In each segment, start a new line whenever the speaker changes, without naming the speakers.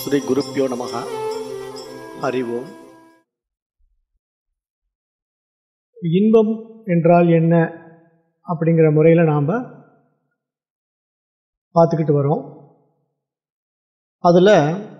ஸ்ரீ குருப்பியோ நமக ஹரி ஓம்
இன்பம் என்றால் என்ன அப்படிங்கிற முறையில் நாம் பார்த்துக்கிட்டு வரோம் அதில்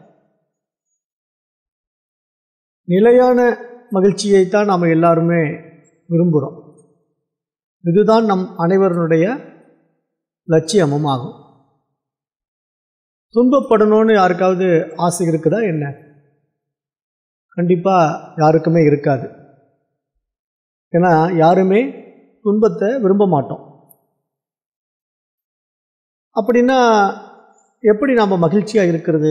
நிலையான மகிழ்ச்சியைத்தான் நாம் எல்லாருமே விரும்புகிறோம் இதுதான் நம் அனைவருடைய லட்சியமும் ஆகும் துன்பப்படணும்னு யாருக்காவது ஆசை இருக்குதா என்ன கண்டிப்பாக யாருக்குமே இருக்காது ஏன்னா யாருமே துன்பத்தை விரும்ப மாட்டோம் அப்படின்னா எப்படி நாம் மகிழ்ச்சியாக இருக்கிறது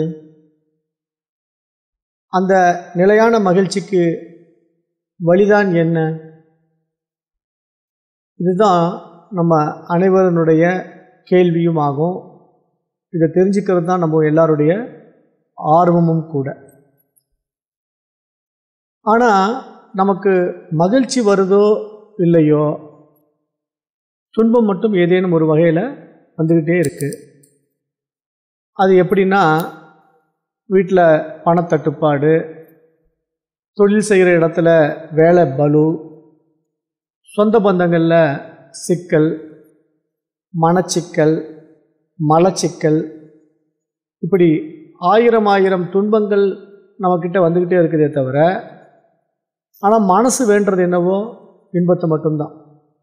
அந்த நிலையான மகிழ்ச்சிக்கு வழிதான் என்ன இதுதான் நம்ம அனைவருடைய கேள்வியும் ஆகும் இதை தெரிஞ்சுக்கிறது தான் நம்ம எல்லாருடைய ஆர்வமும் கூட ஆனால் நமக்கு மகிழ்ச்சி வருதோ இல்லையோ துன்பம் மட்டும் ஏதேனும் ஒரு வகையில் வந்துக்கிட்டே இருக்குது அது எப்படின்னா வீட்டில் பணத்தட்டுப்பாடு தொழில் செய்கிற இடத்துல வேலை பலு சொந்த பந்தங்களில் சிக்கல் மனச்சிக்கல் மலச்சிக்கல் இப்படி ஆயிரம் ஆயிரம் துன்பங்கள் நம்மக்கிட்ட வந்துக்கிட்டே இருக்குதே தவிர ஆனால் மனசு வேண்டது என்னவோ இன்பத்தை மட்டும்தான்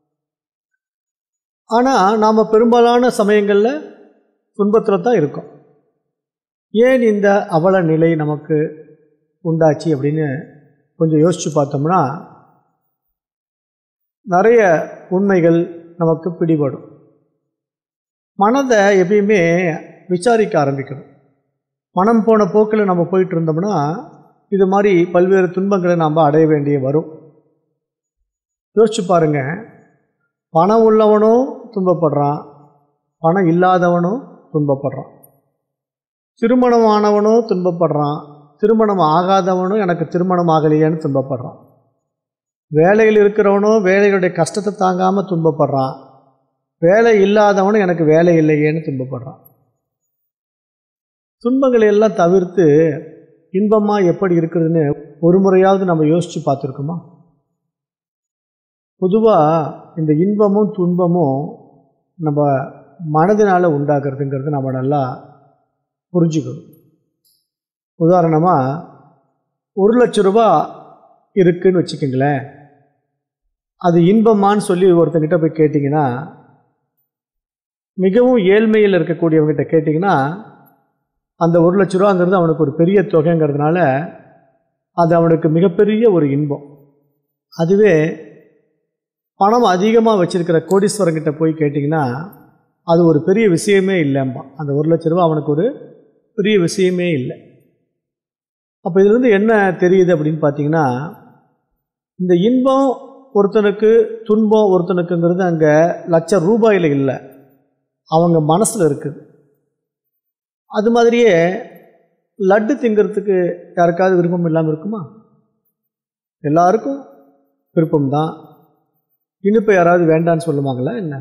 ஆனால் நாம் பெரும்பாலான சமயங்களில் துன்பத்தில் தான் இருக்கோம் ஏன் இந்த அவல நிலை நமக்கு உண்டாச்சு அப்படின்னு கொஞ்சம் யோசித்து பார்த்தோம்னா நிறைய உண்மைகள் நமக்கு பிடிபடும் மனதை எப்பயுமே விசாரிக்க ஆரம்பிக்கணும் மனம் போன போக்கில் நம்ம போயிட்டு இருந்தோம்னா இது மாதிரி பல்வேறு துன்பங்களை நாம் அடைய வேண்டிய வரும் யோசிச்சு பாருங்க பணம் உள்ளவனும் துன்பப்படுறான் பணம் இல்லாதவனும் துன்பப்படுறான் திருமணம் ஆனவனும் துன்பப்படுறான் திருமணம் ஆகாதவனும் எனக்கு திருமணம் ஆகலையேன்னு துன்பப்படுறான் வேலையில் இருக்கிறவனும் வேலைகளுடைய கஷ்டத்தை தாங்காமல் துன்பப்படுறான் வேலை இல்லாதவனும் எனக்கு வேலை இல்லையேன்னு துன்பப்படுறான் துன்பங்களை எல்லாம் தவிர்த்து இன்பமாக எப்படி இருக்கிறதுன்னு ஒரு முறையாவது நம்ம யோசித்து பார்த்துருக்கோமா பொதுவாக இந்த இன்பமும் துன்பமும் நம்ம மனதினால் உண்டாக்குறதுங்கிறது நம்ம நல்லா புரிஞ்சுக்கணும் உதாரணமாக ஒரு லட்ச ரூபா இருக்குன்னு வச்சுக்கோங்களேன் அது இன்பமான்னு சொல்லி ஒருத்தங்கிட்ட போய் கேட்டிங்கன்னா மிகவும் ஏழ்மையில் இருக்கக்கூடியவங்ககிட்ட கேட்டிங்கன்னா அந்த ஒரு லட்ச ரூபாங்கிறது அவனுக்கு ஒரு பெரிய தொகைங்கிறதுனால அது அவனுக்கு மிகப்பெரிய ஒரு இன்பம் அதுவே பணம் அதிகமாக வச்சுருக்கிற கோடீஸ்வரங்கிட்ட போய் கேட்டிங்கன்னா அது ஒரு பெரிய விஷயமே இல்லைம்பா அந்த ஒரு லட்ச ரூபா அவனுக்கு ஒரு பெரிய விஷயமே இல்லை அப்போ இதுலேருந்து என்ன தெரியுது அப்படின்னு பார்த்தீங்கன்னா இந்த இன்பம் ஒருத்தனுக்கு துன்பம் ஒருத்தனுக்குங்கிறது அங்கே லட்சம் ரூபாயில் இல்லை அவங்க மனசில் இருக்குது அது மாதிரியே லட்டு திங்கிறதுக்கு யாருக்காவது விருப்பம் இல்லாமல் இருக்குமா எல்லாருக்கும் விருப்பம்தான் இனிப்பை யாராவது வேண்டான்னு சொல்லுவாங்களா என்ன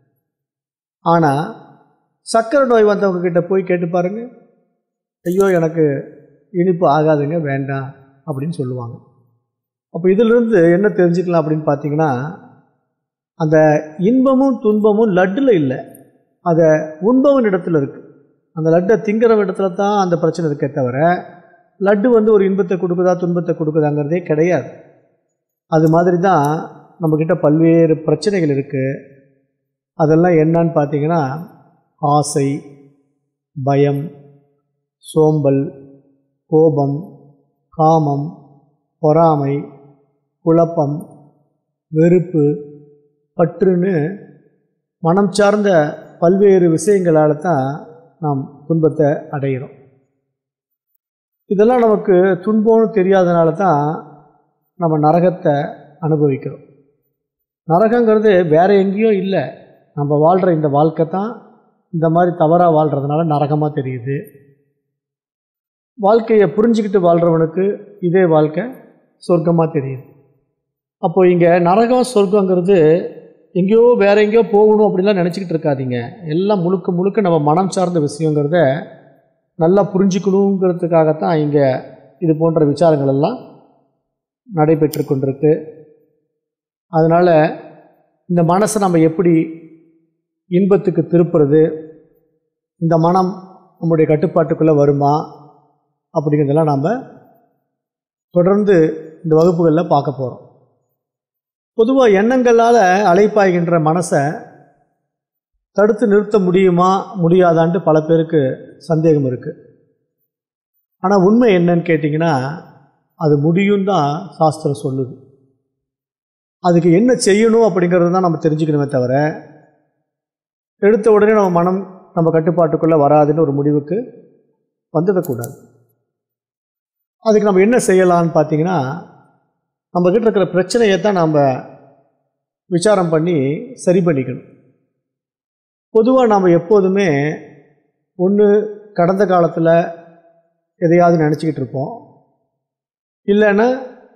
ஆனால் சர்க்கரை நோய் வந்தவங்க கிட்ட போய் கேட்டு பாருங்க ஐயோ எனக்கு இனிப்பு ஆகாதுங்க வேண்டாம் அப்படின்னு சொல்லுவாங்க அப்போ இதிலிருந்து என்ன தெரிஞ்சுக்கலாம் அப்படின்னு பார்த்தீங்கன்னா அந்த இன்பமும் துன்பமும் லட்டில் இல்லை அதை உண்பவன் இடத்துல இருக்குது அந்த லட்டை திங்கிற இடத்துல தான் அந்த பிரச்சனை இருக்கே தவிர லட்டு வந்து ஒரு இன்பத்தை கொடுக்குதா துன்பத்தை கொடுக்குதாங்கிறதே கிடையாது அது மாதிரி தான் நம்மக்கிட்ட பல்வேறு பிரச்சனைகள் இருக்குது அதெல்லாம் என்னன்னு பார்த்தீங்கன்னா ஆசை பயம் சோம்பல் கோபம் காமம் பொறாமை குழப்பம் வெறுப்பு பற்றுன்னு மனம் சார்ந்த பல்வேறு விஷயங்களால் தான் நாம் துன்பத்தை அடைகிறோம் இதெல்லாம் நமக்கு துன்பம்னு தெரியாதனால தான் நம்ம நரகத்தை அனுபவிக்கிறோம் நரகங்கிறது வேறு எங்கேயோ இல்லை நம்ம வாழ்கிற இந்த வாழ்க்கை தான் இந்த மாதிரி தவறாக வாழ்கிறதுனால நரகமாக தெரியுது வாழ்க்கையை புரிஞ்சுக்கிட்டு வாழ்கிறவனுக்கு இதே வாழ்க்கை சொர்க்கமாக தெரியுது அப்போது இங்கே நரகம் சொர்க்கங்கிறது எங்கேயோ வேற எங்கேயோ போகணும் அப்படிலாம் நினச்சிக்கிட்டு இருக்காதீங்க எல்லாம் முழுக்க முழுக்க நம்ம மனம் சார்ந்த விஷயங்கிறத நல்லா புரிஞ்சுக்கணுங்கிறதுக்காகத்தான் இங்கே இது போன்ற விசாரங்கள் எல்லாம் நடைபெற்று கொண்டிருக்கு அதனால் இந்த மனசை நம்ம எப்படி இன்பத்துக்கு திருப்புறது இந்த மனம் நம்முடைய கட்டுப்பாட்டுக்குள்ளே வருமா அப்படிங்கிறதெல்லாம் நாம் தொடர்ந்து இந்த வகுப்புகளில் பார்க்க போகிறோம் பொதுவாக எண்ணங்களால் அலைப்பாய்கின்ற மனசை தடுத்து நிறுத்த முடியுமா முடியாதான்ட்டு பல பேருக்கு சந்தேகம் இருக்குது ஆனால் உண்மை என்னன்னு கேட்டிங்கன்னா அது முடியும் தான் சாஸ்திரம் சொல்லுது அதுக்கு என்ன செய்யணும் அப்படிங்கிறது தான் நம்ம தெரிஞ்சுக்கணுமே தவிர எடுத்த உடனே நம்ம மனம் நம்ம கட்டுப்பாட்டுக்குள்ளே வராதுன்னு ஒரு முடிவுக்கு வந்துடக்கூடாது அதுக்கு நம்ம என்ன செய்யலான்னு பார்த்தீங்கன்னா நம்மக்கிட்ட இருக்கிற பிரச்சனையை தான் நாம் விசாரம் பண்ணி சரி பண்ணிக்கணும் பொதுவாக நாம் எப்போதுமே ஒன்று கடந்த காலத்தில் எதையாவது நினச்சிக்கிட்டு இருப்போம் இல்லைன்னா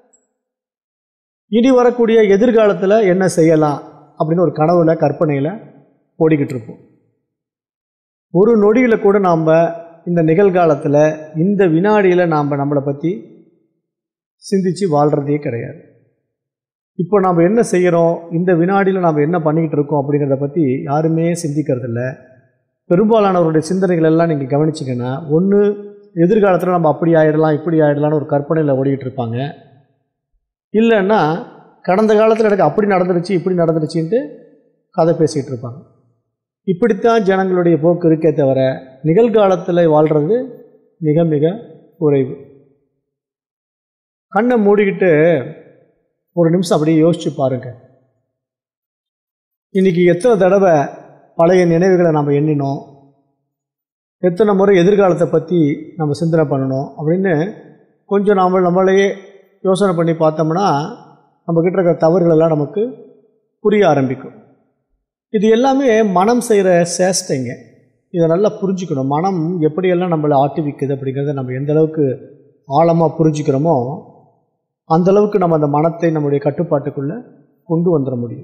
இனி வரக்கூடிய எதிர்காலத்தில் என்ன செய்யலாம் அப்படின்னு ஒரு கனவுல கற்பனையில் ஓடிக்கிட்டு இருப்போம் ஒரு நொடியில் கூட நாம் இந்த நிகழ்காலத்தில் இந்த வினாடியில் நாம் நம்மளை பற்றி சிந்தித்து வாழ்கிறதே கிடையாது இப்போ நாம் என்ன செய்கிறோம் இந்த வினாடியில் நாம் என்ன பண்ணிக்கிட்டு இருக்கோம் அப்படிங்கிறத பற்றி யாருமே சிந்திக்கிறதில்ல பெரும்பாலானவருடைய சிந்தனைகள் எல்லாம் நீங்கள் கவனிச்சிங்கன்னா ஒன்று எதிர்காலத்தில் நம்ம அப்படி ஆகிடலாம் இப்படி ஆகிடலாம்னு ஒரு கற்பனையில் ஓடிக்கிட்டு இருப்பாங்க இல்லைன்னா கடந்த காலத்தில் எனக்கு அப்படி நடந்துருச்சு இப்படி நடந்துருச்சுன்ட்டு கதை பேசிகிட்டு இருப்பாங்க இப்படித்தான் ஜனங்களுடைய போக்கு இருக்கே தவிர நிகழ்காலத்தில் வாழ்கிறது மிக மிக குறைவு கண்ணை மூடிக்கிட்டு ஒரு நிமிஷம் அப்படியே யோசிச்சு பாருங்க இன்னைக்கு எத்தனை தடவை பழைய நினைவுகளை நம்ம எண்ணினோம் எத்தனை முறை எதிர்காலத்தை பற்றி நம்ம சிந்தனை பண்ணணும் அப்படின்னு கொஞ்சம் நாம் நம்மளையே யோசனை பண்ணி பார்த்தோம்னா நம்மக்கிட்ட இருக்கிற தவறுகள் எல்லாம் நமக்கு புரிய ஆரம்பிக்கும் இது எல்லாமே மனம் செய்கிற சேஷ்டைங்க இதை நல்லா புரிஞ்சுக்கணும் மனம் எப்படியெல்லாம் நம்மளை ஆட்டுவிக்குது அப்படிங்கிறத நம்ம எந்த அளவுக்கு ஆழமாக புரிஞ்சுக்கிறோமோ அந்த அளவுக்கு நம்ம அந்த மனத்தை நம்முடைய கட்டுப்பாட்டுக்குள்ளே கொண்டு வந்துட முடியும்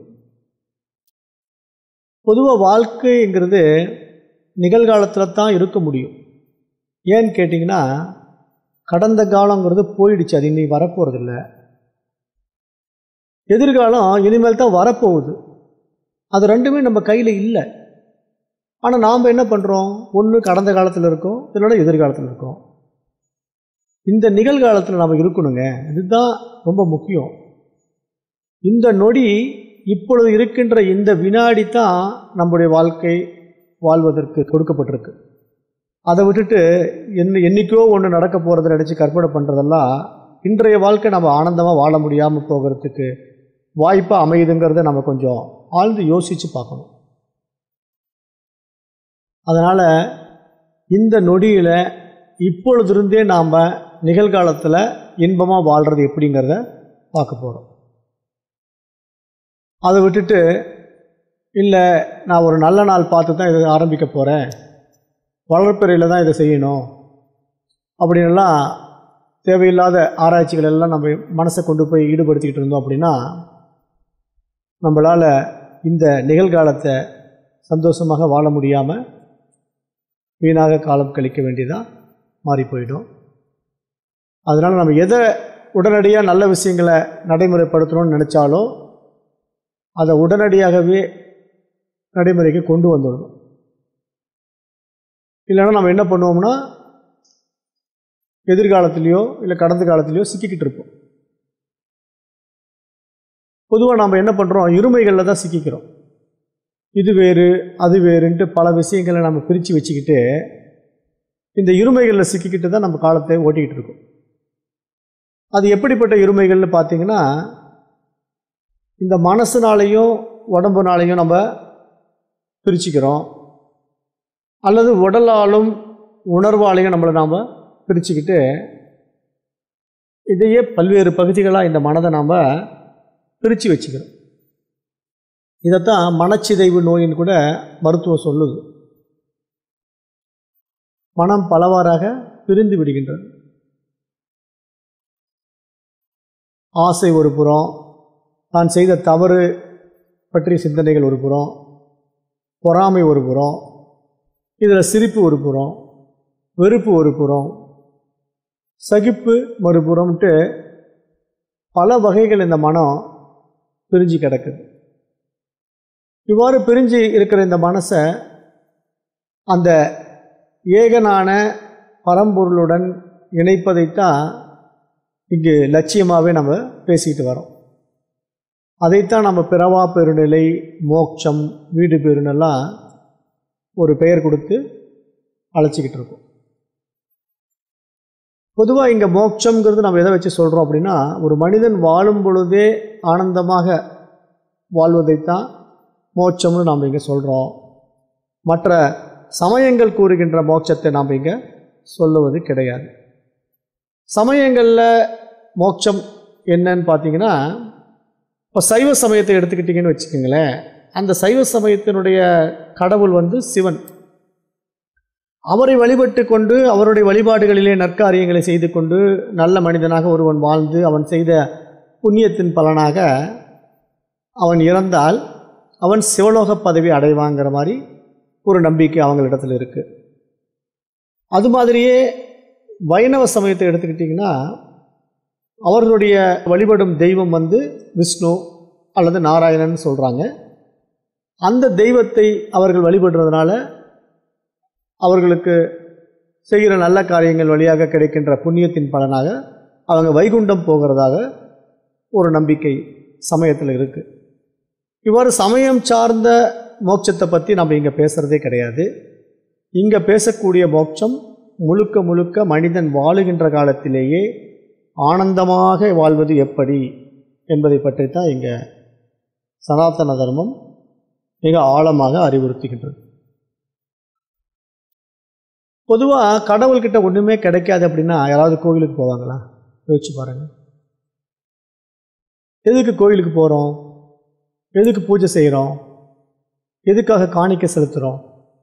பொதுவாக வாழ்க்கைங்கிறது நிகழ்காலத்தில் தான் இருக்க முடியும் ஏன்னு கேட்டிங்கன்னா கடந்த காலங்கிறது போயிடுச்சு அது இனி வரப்போகிறதில்ல எதிர்காலம் இனிமேல் தான் வரப்போகுது அது ரெண்டுமே நம்ம கையில் இல்லை ஆனால் நாம் என்ன பண்ணுறோம் ஒன்று கடந்த காலத்தில் இருக்கோம் இல்லைன்னா எதிர்காலத்தில் இருக்கோம் இந்த நிகழ்காலத்தில் நாம் இருக்கணுங்க இதுதான் ரொம்ப முக்கியம் இந்த நொடி இப்பொழுது இருக்கின்ற இந்த வினாடி தான் நம்முடைய வாழ்க்கை வாழ்வதற்கு கொடுக்கப்பட்டிருக்கு அதை விட்டுட்டு என்ன என்றைக்கோ ஒன்று நடக்க போகிறத நினச்சி கற்பனை பண்ணுறதெல்லாம் இன்றைய வாழ்க்கை நம்ம ஆனந்தமாக வாழ முடியாமல் போகிறதுக்கு வாய்ப்பாக அமையுதுங்கிறத நம்ம கொஞ்சம் ஆழ்ந்து யோசித்து பார்க்கணும் அதனால் இந்த நொடியில் இப்பொழுதிருந்தே நாம் நிகழ்காலத்தில் இன்பமாக வாழ்கிறது எப்படிங்கிறத பார்க்க போகிறோம் அதை விட்டுட்டு இல்லை நான் ஒரு நல்ல நாள் பார்த்து தான் இதை ஆரம்பிக்க போகிறேன் வளர்ப்பிறையில் தான் இதை செய்யணும் அப்படின்லாம் தேவையில்லாத ஆராய்ச்சிகள் எல்லாம் நம்ம மனசை கொண்டு போய் ஈடுபடுத்திக்கிட்டு இருந்தோம் அப்படின்னா நம்மளால் இந்த நிகழ்காலத்தை சந்தோஷமாக வாழ முடியாமல் வீணாக காலம் கழிக்க வேண்டியதாக மாறி போயிடும் அதனால் நம்ம எதை உடனடியாக நல்ல விஷயங்களை நடைமுறைப்படுத்தணும்னு நினச்சாலோ அதை உடனடியாகவே நடைமுறைக்கு கொண்டு வந்துடணும் இல்லைன்னா நம்ம என்ன பண்ணுவோம்னா எதிர்காலத்துலேயோ இல்லை கடந்த காலத்துலேயோ சிக்கிக்கிட்டு இருப்போம் பொதுவாக நாம் என்ன பண்ணுறோம் இருமைகளில் தான் சிக்கிக்கிறோம் இது வேறு அது வேறுன்ட்டு பல விஷயங்களை நம்ம பிரித்து வச்சுக்கிட்டு இந்த இருமைகளில் சிக்கிக்கிட்டு தான் நம்ம காலத்தை ஓட்டிக்கிட்டு இருக்கோம் அது எப்படிப்பட்ட இருமைகள்னு பார்த்தீங்கன்னா இந்த மனசுனாலையும் உடம்புனாலையும் நம்ம பிரிச்சுக்கிறோம் அல்லது உடலாலும் உணர்வாலையும் நம்மளை நாம் பிரிச்சுக்கிட்டு இதையே பல்வேறு பகுதிகளாக இந்த மனதை நாம் பிரித்து வச்சுக்கிறோம் இதைத்தான் மனச்சிதைவு நோயின்னு கூட மருத்துவம் சொல்லுது மனம் பலவாறாக பிரிந்து விடுகின்றது ஆசை ஒரு புறம் தான் செய்த தவறு பற்றிய சிந்தனைகள் ஒரு புறம் பொறாமை ஒரு புறம் இதில் சிரிப்பு ஒரு புறம் வெறுப்பு ஒரு புறம் சகிப்பு மறுபுறம்ட்டு பல வகைகள் இந்த மனம் பிரிஞ்சு கிடக்குது இவ்வாறு பிரிஞ்சு இருக்கிற இந்த மனசை அந்த ஏகனான பரம்பொருளுடன் இணைப்பதைத்தான் இங்கு லட்சியமாகவே நம்ம பேசிக்கிட்டு வரோம் அதைத்தான் நம்ம பிறவா பெருநிலை மோட்சம் வீடு பெருனெல்லாம் ஒரு பெயர் கொடுத்து அழைச்சிக்கிட்டு இருக்கோம் பொதுவாக இங்கே மோட்சங்கிறது நம்ம எதை வச்சு சொல்கிறோம் அப்படின்னா ஒரு மனிதன் வாழும் பொழுதே ஆனந்தமாக வாழ்வதைத்தான் மோட்சம்னு நாம் இங்கே சொல்கிறோம் மற்ற சமயங்கள் கூறுகின்ற மோட்சத்தை நாம் இங்கே சொல்லுவது கிடையாது சமயங்களில் மோட்சம் என்னன்னு பார்த்தீங்கன்னா இப்போ சைவ சமயத்தை எடுத்துக்கிட்டிங்கன்னு வச்சுக்கோங்களேன் அந்த சைவ சமயத்தினுடைய கடவுள் வந்து சிவன் அவரை வழிபட்டு கொண்டு அவருடைய வழிபாடுகளிலே நற்காரியங்களை செய்து கொண்டு நல்ல மனிதனாக ஒருவன் வாழ்ந்து அவன் செய்த புண்ணியத்தின் பலனாக அவன் இறந்தால் அவன் சிவலோக பதவி அடைவாங்கிற மாதிரி ஒரு நம்பிக்கை அவங்களிடத்தில் இருக்குது அது மாதிரியே வைணவ சமயத்தை எடுத்துக்கிட்டிங்கன்னா அவர்களுடைய வழிபடும் தெய்வம் வந்து விஷ்ணு அல்லது நாராயணன் சொல்கிறாங்க அந்த தெய்வத்தை அவர்கள் வழிபடுறதுனால அவர்களுக்கு செய்கிற நல்ல காரியங்கள் வழியாக கிடைக்கின்ற புண்ணியத்தின் பலனாக அவங்க வைகுண்டம் போகிறதாக ஒரு நம்பிக்கை சமயத்தில் இருக்குது இவ்வாறு சமயம் சார்ந்த மோட்சத்தை பற்றி நம்ம இங்கே பேசுகிறதே கிடையாது இங்கே பேசக்கூடிய மோட்சம் முழுக்க முழுக்க மனிதன் வாழுகின்ற காலத்திலேயே ஆனந்தமாக வாழ்வது எப்படி என்பதை பற்றி தான் இங்கே சனாதன தர்மம் மிக ஆழமாக அறிவுறுத்துகின்றது பொதுவாக கடவுள்கிட்ட ஒன்றுமே கிடைக்காது அப்படின்னா யாராவது கோவிலுக்கு போவாங்களா யோசிச்சு பாருங்கள் எதுக்கு கோயிலுக்கு போகிறோம் எதுக்கு பூஜை செய்கிறோம் எதுக்காக காணிக்க செலுத்துகிறோம்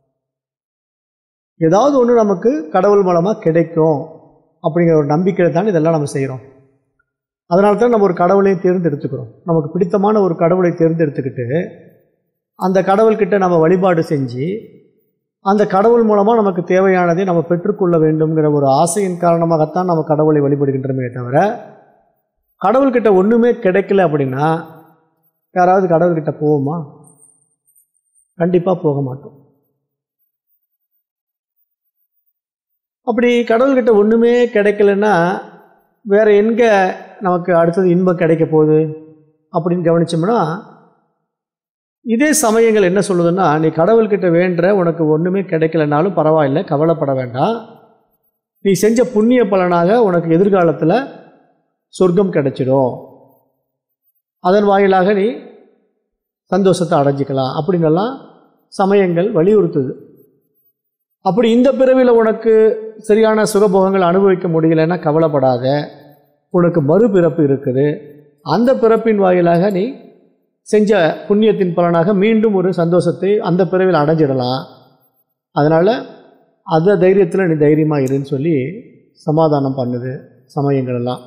ஏதாவது ஒன்று நமக்கு கடவுள் மூலமாக கிடைக்கும் அப்படிங்கிற ஒரு நம்பிக்கையில் தான் இதெல்லாம் நம்ம செய்கிறோம் அதனால தான் நம்ம ஒரு கடவுளையும் தேர்ந்தெடுத்துக்கிறோம் நமக்கு பிடித்தமான ஒரு கடவுளை தேர்ந்தெடுத்துக்கிட்டு அந்த கடவுள்கிட்ட நம்ம வழிபாடு செஞ்சு அந்த கடவுள் மூலமாக நமக்கு தேவையானதை நம்ம பெற்றுக்கொள்ள வேண்டும்ங்கிற ஒரு ஆசையின் காரணமாகத்தான் நம்ம கடவுளை வழிபடுகின்றோமே தவிர கடவுள்கிட்ட ஒன்றுமே கிடைக்கல அப்படின்னா யாராவது கடவுள்கிட்ட போவோமா கண்டிப்பாக போக மாட்டோம் அப்படி கடவுள்கிட்ட ஒன்றுமே கிடைக்கலன்னா வேறு எங்கே நமக்கு அடுத்தது இன்பம் கிடைக்க போகுது அப்படின்னு கவனிச்சோம்னா இதே சமயங்கள் என்ன சொல்லுதுன்னா நீ கடவுள்கிட்ட வேண்டுற உனக்கு ஒன்றுமே கிடைக்கலனாலும் பரவாயில்ல கவலைப்பட வேண்டாம் நீ செஞ்ச புண்ணிய பலனாக உனக்கு எதிர்காலத்தில் சொர்க்கம் கிடைச்சிடும் அதன் வாயிலாக நீ சந்தோஷத்தை அடைஞ்சிக்கலாம் அப்படின்னெல்லாம் சமயங்கள் வலியுறுத்துது அப்படி இந்த பிறவியில் உனக்கு சரியான சுகபோகங்கள் அனுபவிக்க முடியலன்னா கவலைப்படாத உனக்கு மறுபிறப்பு இருக்குது அந்த பிறப்பின் வாயிலாக நீ செஞ்ச புண்ணியத்தின் பலனாக மீண்டும் ஒரு சந்தோஷத்தை அந்த பிறவியில் அடைஞ்சிடலாம் அதனால் அந்த தைரியத்தில் நீ தைரியமாக இருன்னு சொல்லி சமாதானம் பண்ணுது சமயங்கள் எல்லாம்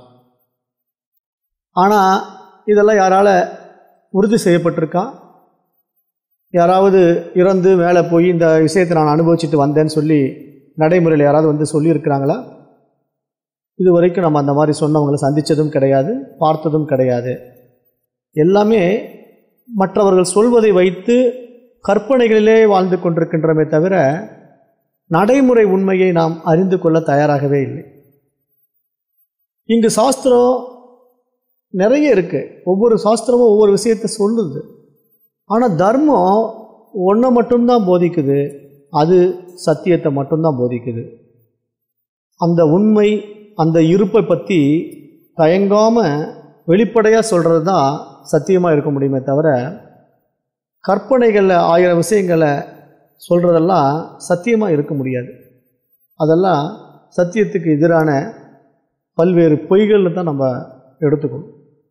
ஆனால் இதெல்லாம் யாரால் உறுதி செய்யப்பட்டிருக்கா யாராவது இறந்து மேலே போய் இந்த விஷயத்தை நான் அனுபவிச்சுட்டு வந்தேன்னு சொல்லி நடைமுறையில் யாராவது வந்து சொல்லியிருக்கிறாங்களா இது வரைக்கும் நம்ம அந்த மாதிரி சொன்னவங்களை சந்தித்ததும் கிடையாது பார்த்ததும் கிடையாது எல்லாமே மற்றவர்கள் சொல்வதை வைத்து கற்பனைகளிலே வாழ்ந்து கொண்டிருக்கின்றமே தவிர நடைமுறை உண்மையை நாம் அறிந்து கொள்ள தயாராகவே இல்லை இங்கு சாஸ்திரம் நிறைய இருக்குது ஒவ்வொரு சாஸ்திரமும் ஒவ்வொரு விஷயத்தை சொல்லுது ஆனால் தர்மம் ஒன்றை மட்டும்தான் போதிக்குது அது சத்தியத்தை மட்டும்தான் போதிக்குது அந்த உண்மை அந்த இருப்பை பற்றி தயங்காமல் வெளிப்படையாக சொல்கிறது தான் சத்தியமாக இருக்க முடியுமே தவிர கற்பனைகளில் ஆயிரம் விஷயங்களை சொல்கிறதெல்லாம் சத்தியமாக இருக்க முடியாது அதெல்லாம் சத்தியத்துக்கு எதிரான பல்வேறு பொய்கள்னு தான் நம்ம எடுத்துக்கணும்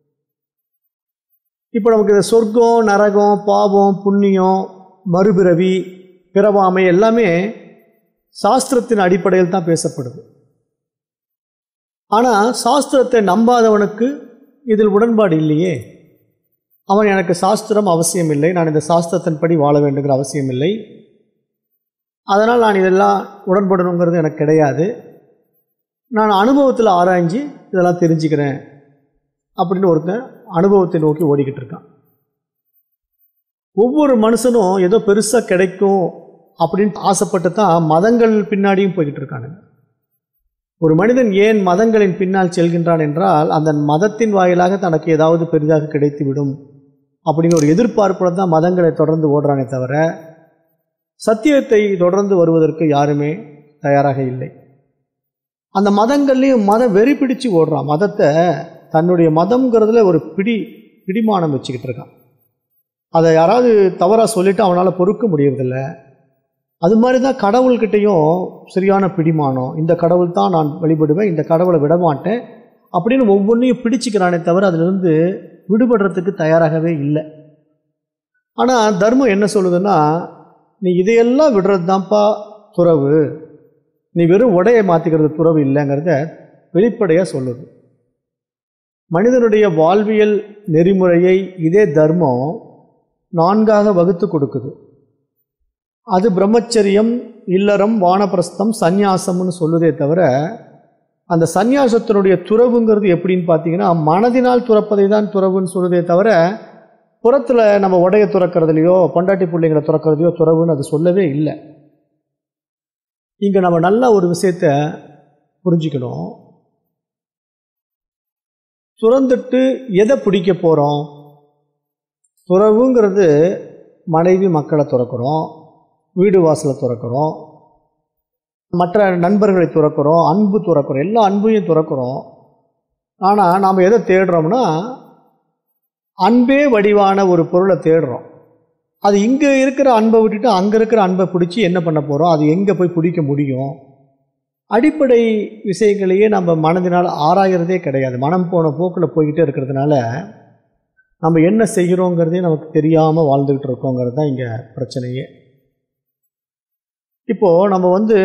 இப்போ நமக்கு இந்த சொர்க்கம் நரகம் பாவம் புண்ணியம் மறுபிறவி பிறவாமை எல்லாமே சாஸ்திரத்தின் அடிப்படையில் தான் பேசப்படுது ஆனால் சாஸ்திரத்தை நம்பாதவனுக்கு இதில் உடன்பாடு இல்லையே அவன் எனக்கு சாஸ்திரம் அவசியம் இல்லை நான் இந்த சாஸ்திரத்தின்படி வாழ வேண்டுங்கிற அவசியம் இல்லை அதனால் நான் இதெல்லாம் உடன்படணுங்கிறது எனக்கு கிடையாது நான் அனுபவத்தில் ஆராய்ஞ்சு இதெல்லாம் தெரிஞ்சுக்கிறேன் அப்படின்னு ஒருத்தன் அனுபவத்தை நோக்கி ஓடிக்கிட்டு இருக்கான் ஒவ்வொரு மனுஷனும் ஏதோ பெருசாக கிடைக்கும் அப்படின்னு ஆசைப்பட்டு தான் மதங்கள் பின்னாடியும் போய்கிட்டு இருக்கானுங்க ஒரு மனிதன் ஏன் மதங்களின் பின்னால் செல்கின்றான் என்றால் அந்த மதத்தின் வாயிலாக தனக்கு ஏதாவது பெரிதாக கிடைத்து விடும் அப்படின்னு ஒரு எதிர்பார்ப்புல தான் மதங்களை தொடர்ந்து ஓடுறானே தவிர சத்தியத்தை தொடர்ந்து வருவதற்கு யாருமே தயாராக இல்லை அந்த மதங்கள்லேயும் மதம் வெறி பிடிச்சு ஓடுறான் மதத்தை தன்னுடைய மதம்ங்கிறதுல ஒரு பிடி பிடிமானம் வச்சுக்கிட்டு இருக்கான் அதை யாராவது தவறாக சொல்லிட்டு அவனால் பொறுக்க முடியறதில்ல அது மாதிரி தான் கடவுள்கிட்டையும் சரியான பிடிமானம் இந்த கடவுள் தான் நான் வழிபடுவேன் இந்த கடவுளை விட மாட்டேன் அப்படின்னு ஒவ்வொன்றையும் பிடிச்சிக்கிறானே தவிர அதிலிருந்து விடுபடுறதுக்கு தயாராகவே இல்லை ஆனால் தர்மம் என்ன சொல்லுதுன்னா நீ இதையெல்லாம் விடுறது தான்ப்பா துறவு நீ வெறும் உடையை மாற்றிக்கிறது துறவு இல்லைங்கிறத வெளிப்படையாக சொல்லுது மனிதனுடைய வாழ்வியல் நெறிமுறையை இதே தர்மம் நான்காக வகுத்து கொடுக்குது அது பிரம்மச்சரியம் இல்லறம் வானப்பிரஸ்தம் சந்நியாசம்னு சொல்லுதே தவிர அந்த சந்நியாசத்தினுடைய துறவுங்கிறது எப்படின்னு பார்த்தீங்கன்னா மனதினால் துறப்பதை தான் துறவுன்னு சொல்லுதே தவிர புறத்தில் நம்ம உடைய துறக்கிறதுலையோ பொண்டாட்டி பிள்ளைங்களை துறக்கிறதையோ துறவுன்னு அது சொல்லவே இல்லை இங்கே நம்ம நல்ல ஒரு விஷயத்த புரிஞ்சுக்கணும் துறந்துட்டு எதை பிடிக்க போகிறோம் துறவுங்கிறது மனைவி மக்களை துறக்கிறோம் வீடு வாசலை துறக்கிறோம் மற்ற நண்பர்களை துறக்கிறோம் அன்பு துறக்கிறோம் எல்லா அன்பையும் துறக்கிறோம் ஆனால் நாம் எதை தேடுறோம்னா அன்பே வடிவான ஒரு பொருளை தேடுறோம் அது இங்கே இருக்கிற அன்பை விட்டுட்டு அங்கே இருக்கிற அன்பை பிடிச்சி என்ன பண்ண போகிறோம் அது எங்கே போய் பிடிக்க முடியும் அடிப்படை விஷயங்களையே நம்ம மனதினால் ஆராயிறதே கிடையாது மனம் போன போக்கில் போய்கிட்டே இருக்கிறதுனால நம்ம என்ன செய்கிறோங்கிறதே நமக்கு தெரியாமல் வாழ்ந்துக்கிட்டு இருக்கோங்கிறது தான் இங்கே பிரச்சனையே இப்போது நம்ம வந்து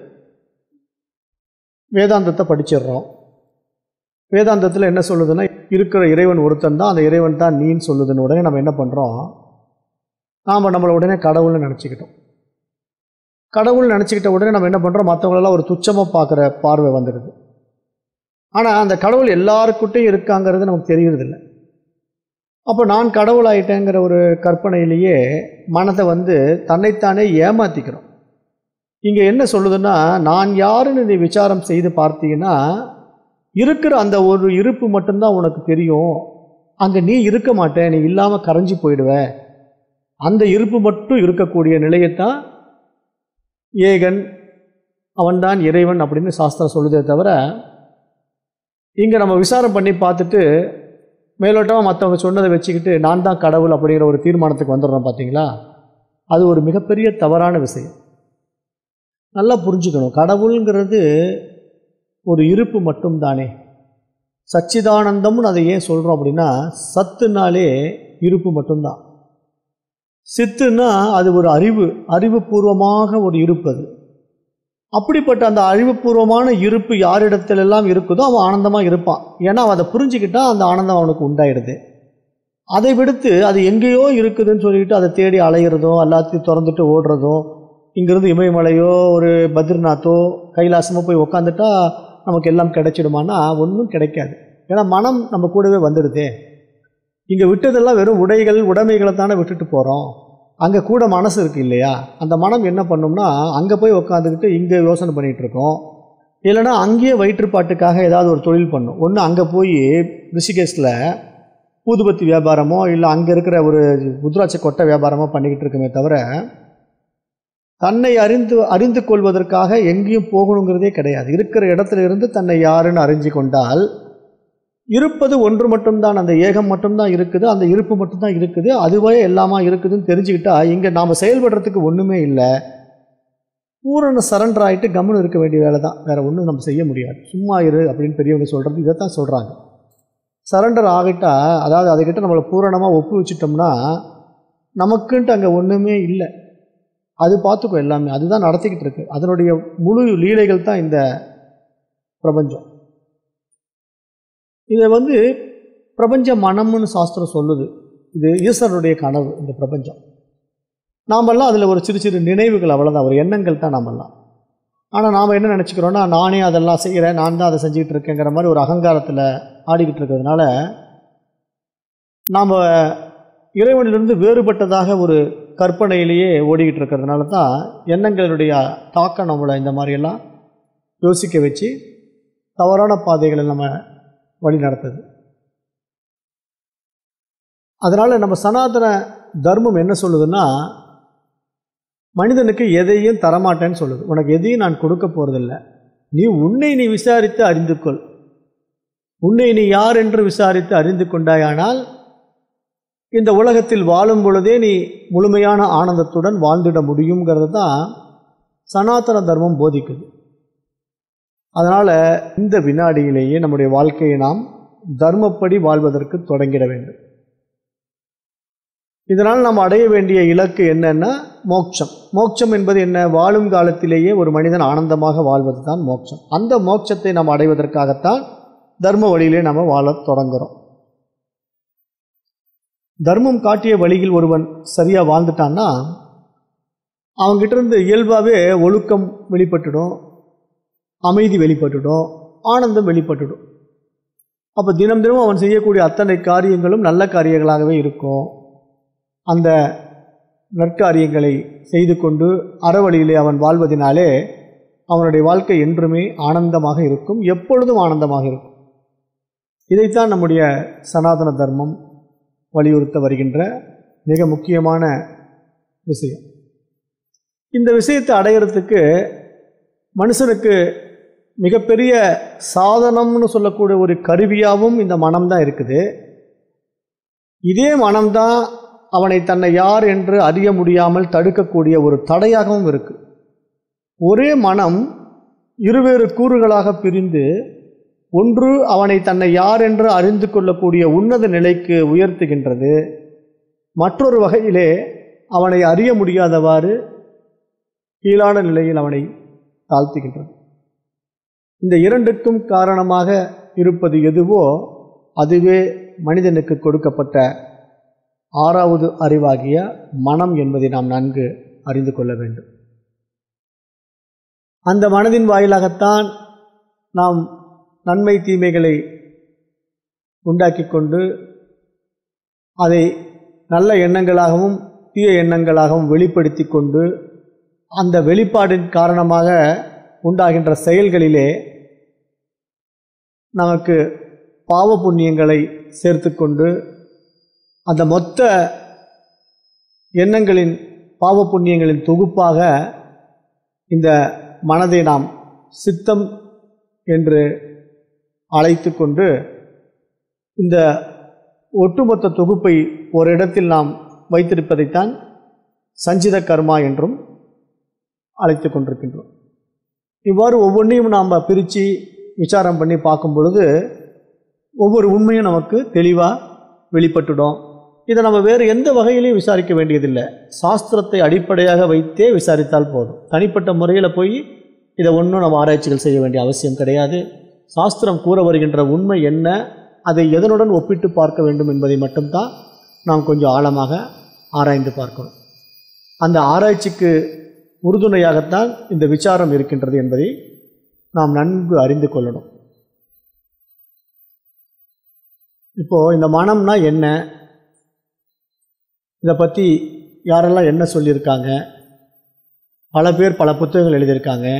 வேதாந்தத்தை படிச்சிடுறோம் வேதாந்தத்தில் என்ன சொல்லுதுன்னா இருக்கிற இறைவன் ஒருத்தன் தான் அந்த இறைவன் தான் நீன்னு சொல்லுதுன்னு உடனே நம்ம என்ன பண்ணுறோம் நாம் நம்மளை உடனே கடவுள்னு நினச்சிக்கிட்டோம் கடவுள் நினச்சிக்கிட்ட உடனே நம்ம என்ன பண்ணுறோம் மற்றவங்களெல்லாம் ஒரு துச்சமாக பார்க்குற பார்வை வந்துடுது ஆனால் அந்த கடவுள் எல்லாருக்கிட்டையும் இருக்காங்கிறது நமக்கு தெரியறதில்ல அப்போ நான் கடவுள் ஆயிட்டேங்கிற ஒரு கற்பனையிலேயே மனதை வந்து தன்னைத்தானே ஏமாற்றிக்கிறோம் இங்கே என்ன சொல்லுதுன்னா நான் யாருன்னு நீ விசாரம் செய்து பார்த்தீங்கன்னா இருக்கிற அந்த ஒரு இருப்பு மட்டும்தான் உனக்கு தெரியும் அங்கே நீ இருக்க மாட்டே நீ இல்லாமல் கரைஞ்சி போயிடுவ அந்த இருப்பு மட்டும் இருக்கக்கூடிய நிலையைத்தான் ஏகன் அவன்தான் இறைவன் அப்படின்னு சாஸ்திரம் சொல்லுதே தவிர இங்கே நம்ம விசாரம் பண்ணி பார்த்துட்டு மேலோட்டமாக மற்றவங்க சொன்னதை வச்சுக்கிட்டு நான் தான் கடவுள் அப்படிங்கிற ஒரு தீர்மானத்துக்கு வந்துடுறோம் பார்த்தீங்களா அது ஒரு மிகப்பெரிய தவறான விஷயம் நல்லா புரிஞ்சுக்கணும் கடவுளுங்கிறது ஒரு இருப்பு மட்டும்தானே சச்சிதானந்தம்னு அதை ஏன் சொல்கிறோம் அப்படின்னா சத்துனாலே இருப்பு மட்டும்தான் சித்துன்னா அது ஒரு அறிவு அறிவுபூர்வமாக ஒரு இருப்பு அது அப்படிப்பட்ட அந்த அறிவுபூர்வமான இருப்பு யாரிடத்திலெல்லாம் இருக்குதோ அவன் ஆனந்தமாக இருப்பான் ஏன்னா அவன் அதை புரிஞ்சுக்கிட்டா அந்த ஆனந்தம் அவனுக்கு உண்டாயிடுது அதை விடுத்து அது எங்கேயோ இருக்குதுன்னு சொல்லிட்டு அதை தேடி அலையிறதும் எல்லாத்தையும் திறந்துட்டு ஓடுறதும் இங்கேருந்து இமயமலையோ ஒரு பத்ரிநாத்தோ கைலாசமோ போய் உக்காந்துட்டா நமக்கு எல்லாம் கிடைச்சிடுமானா ஒன்றும் கிடைக்காது ஏன்னா மனம் நம்ம கூடவே வந்துடுதே இங்கே விட்டதெல்லாம் வெறும் உடைகள் உடைமைகளை தானே விட்டுட்டு போகிறோம் அங்கே கூட மனசு இருக்குது இல்லையா அந்த மனம் என்ன பண்ணும்னா அங்கே போய் உக்காந்துக்கிட்டு இங்கே யோசனை பண்ணிகிட்டு இருக்கோம் இல்லைன்னா அங்கேயே வயிற்றுப்பாட்டுக்காக ஏதாவது ஒரு தொழில் பண்ணும் ஒன்று அங்கே போய் ரிஷிகேஷில் ஊதுபத்தி வியாபாரமோ இல்லை அங்கே இருக்கிற ஒரு முத்ராட்ச கொட்டை வியாபாரமோ பண்ணிக்கிட்டு இருக்குமே தவிர தன்னை அறிந்து அறிந்து கொள்வதற்காக எங்கேயும் போகணுங்கிறதே கிடையாது இருக்கிற இடத்துல இருந்து தன்னை யாருன்னு அறிஞ்சு கொண்டால் இருப்பது ஒன்று மட்டும்தான் அந்த ஏகம் மட்டும்தான் இருக்குது அந்த இருப்பு மட்டும்தான் இருக்குது அதுவே எல்லாமா இருக்குதுன்னு தெரிஞ்சுக்கிட்டா இங்கே நாம் செயல்படுறதுக்கு ஒன்றுமே இல்லை பூரண சரண்டர் ஆகிட்டு கம்முன்னு இருக்க வேண்டிய வேலை தான் வேறு ஒன்றும் நம்ம செய்ய முடியாது சும்மா இரு அப்படின்னு பெரியவங்க சொல்கிறது இதை தான் சொல்கிறாங்க சரண்டர் ஆகிட்டா அதாவது அதுக்கிட்ட நம்மளை பூரணமாக ஒப்பு வச்சிட்டோம்னா நமக்குன்ட்டு அங்கே ஒன்றுமே இல்லை அது பார்த்துக்கோ எல்லாமே அதுதான் நடத்திக்கிட்டு இருக்கு அதனுடைய முழு லீலைகள் தான் இந்த பிரபஞ்சம் இதை வந்து பிரபஞ்ச மனம்னு சாஸ்திரம் சொல்லுது இது ஈஸ்வரனுடைய கனவு இந்த பிரபஞ்சம் நாமெல்லாம் அதில் ஒரு சிறு சிறு நினைவுகள் அவ்வளோதான் ஒரு எண்ணங்கள் தான் நாமெல்லாம் ஆனால் நாம் என்ன நினச்சிக்கிறோன்னா நானே அதெல்லாம் செய்கிறேன் நான் தான் அதை செஞ்சுக்கிட்டு இருக்கேங்கிற மாதிரி ஒரு அகங்காரத்தில் ஆடிக்கிட்டு இருக்கிறதுனால நாம் இறைவனிலிருந்து வேறுபட்டதாக ஒரு கற்பனையிலேயே ஓடிக்கிட்டு இருக்கிறதுனால தான் எண்ணங்களுடைய தாக்கம் நம்மளை இந்த மாதிரியெல்லாம் யோசிக்க வச்சு தவறான பாதைகளை நம்ம வழி நடத்துது அதனால் நம்ம சனாதன தர்மம் என்ன சொல்லுதுன்னா மனிதனுக்கு எதையும் தரமாட்டேன்னு சொல்லுது உனக்கு எதையும் நான் கொடுக்க போகிறதில்ல நீ உன்னை நீ விசாரித்து அறிந்து கொள் உன்னை நீ யார் என்று விசாரித்து அறிந்து கொண்டாயானால் இந்த உலகத்தில் வாழும் பொழுதே நீ முழுமையான ஆனந்தத்துடன் வாழ்ந்திட முடியுங்கிறது தான் சனாதன தர்மம் போதிக்குது அதனால் இந்த வினாடியிலேயே நம்முடைய வாழ்க்கையை நாம் தர்மப்படி வாழ்வதற்கு தொடங்கிட வேண்டும் இதனால் நாம் அடைய வேண்டிய இலக்கு என்னன்னா மோட்சம் மோட்சம் என்பது என்ன வாழும் காலத்திலேயே ஒரு மனிதன் ஆனந்தமாக வாழ்வது தான் மோட்சம் அந்த மோட்சத்தை நாம் அடைவதற்காகத்தான் தர்ம வழியிலே நாம் வாழத் தொடங்குகிறோம் தர்மம் காட்டிய வழியில் ஒருவன் சரியாக வாழ்ந்துட்டான்னா அவங்ககிட்ட இருந்து இயல்பாகவே ஒழுக்கம் வெளிப்பட்டுடும் அமைதி வெளிப்பட்டுடும் ஆனந்தம் வெளிப்பட்டுடும் அப்போ தினம் தினம் அவன் செய்யக்கூடிய அத்தனை காரியங்களும் நல்ல காரியங்களாகவே இருக்கும் அந்த நற்காரியங்களை செய்து கொண்டு அறவழியிலே அவன் வாழ்வதினாலே அவனுடைய வாழ்க்கை என்றுமே ஆனந்தமாக இருக்கும் எப்பொழுதும் ஆனந்தமாக இருக்கும் இதைத்தான் நம்முடைய சனாதன தர்மம் வலியுறுத்த வருகின்ற மிக முக்கியமான விஷயம் இந்த விஷயத்தை அடையிறதுக்கு மனுஷனுக்கு மிகப்பெரிய சாதனம்னு சொல்லக்கூடிய ஒரு கருவியாகவும் இந்த மனம்தான் இருக்குது இதே மனம்தான் அவனை தன்னை யார் என்று அறிய முடியாமல் தடுக்கக்கூடிய ஒரு தடையாகவும் இருக்கு ஒரே மனம் இருவேறு கூறுகளாக பிரிந்து ஒன்று அவனை தன்னை யார் என்று அறிந்து கொள்ளக்கூடிய உன்னத நிலைக்கு உயர்த்துகின்றது மற்றொரு வகையிலே அவனை அறிய முடியாதவாறு கீழான நிலையில் அவனை தாழ்த்துகின்றது இந்த இரண்டுக்கும் காரணமாக இருப்பது எதுவோ அதுவே மனிதனுக்கு கொடுக்கப்பட்ட ஆறாவது அறிவாகிய மனம் என்பதை நாம் நன்கு அறிந்து கொள்ள வேண்டும் அந்த மனதின் வாயிலாகத்தான் நாம் நன்மை தீமைகளை உண்டாக்கி கொண்டு அதை நல்ல எண்ணங்களாகவும் தீய எண்ணங்களாகவும் வெளிப்படுத்தி கொண்டு அந்த வெளிப்பாடின் காரணமாக உண்டாகின்ற செயல்களிலே நமக்கு பாவ புண்ணியங்களை சேர்த்து கொண்டு அந்த மொத்த எண்ணங்களின் பாவ புண்ணியங்களின் தொகுப்பாக இந்த மனதை நாம் சித்தம் என்று அழைத்து கொண்டு இந்த ஒட்டுமொத்த தொகுப்பை ஒரு இடத்தில் நாம் வைத்திருப்பதைத்தான் சஞ்சித கர்மா என்றும் அழைத்து கொண்டிருக்கின்றோம் இவ்வாறு ஒவ்வொன்றையும் நாம் பிரித்து விசாரம் பண்ணி பார்க்கும் பொழுது ஒவ்வொரு உண்மையும் நமக்கு தெளிவாக வெளிப்பட்டுடும் இதை நம்ம வேறு எந்த வகையிலையும் விசாரிக்க வேண்டியதில்லை சாஸ்திரத்தை அடிப்படையாக வைத்தே விசாரித்தால் போதும் தனிப்பட்ட முறையில் போய் இதை ஒன்றும் நம்ம ஆராய்ச்சிகள் செய்ய வேண்டிய அவசியம் கிடையாது சாஸ்திரம் கூற வருகின்ற உண்மை என்ன அதை எதனுடன் ஒப்பிட்டு பார்க்க வேண்டும் என்பதை மட்டும்தான் நாம் கொஞ்சம் ஆழமாக ஆராய்ந்து பார்க்கணும் அந்த ஆராய்ச்சிக்கு உறுதுணையாகத்தான் இந்த விசாரம் இருக்கின்றது என்பதை நாம் நன்கு அறிந்து கொள்ளணும் இப்போது இந்த மனம்னா என்ன இதை பற்றி யாரெல்லாம் என்ன சொல்லியிருக்காங்க பல பேர் பல புத்தகங்கள் எழுதியிருக்காங்க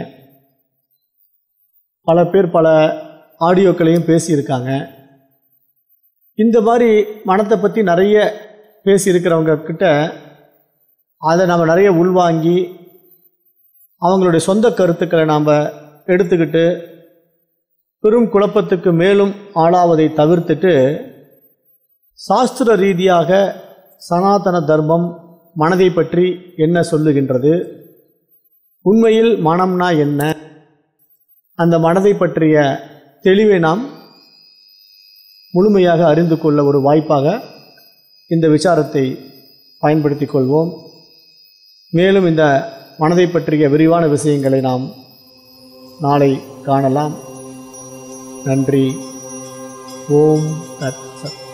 பல பேர் பல ஆடியோக்களையும் பேசியிருக்காங்க இந்த மாதிரி மனத்தை பற்றி நிறைய பேசியிருக்கிறவங்க கிட்ட அதை நம்ம நிறைய உள்வாங்கி அவங்களுடைய சொந்த கருத்துக்களை நாம் எடுத்துக்கிட்டு பெரும் குழப்பத்துக்கு மேலும் ஆளாவதை தவிர்த்துட்டு சாஸ்திர ரீதியாக சனாதன தர்மம் மனதை பற்றி என்ன சொல்லுகின்றது உண்மையில் மனம்னா என்ன அந்த மனதை பற்றிய தெளிவை நாம் முழுமையாக அறிந்து கொள்ள ஒரு வாய்ப்பாக இந்த விசாரத்தை பயன்படுத்திக் கொள்வோம் மேலும் இந்த மனதை பற்றிய விரிவான விஷயங்களை நாம் நாளை காணலாம் நன்றி ஓம் தத் சத்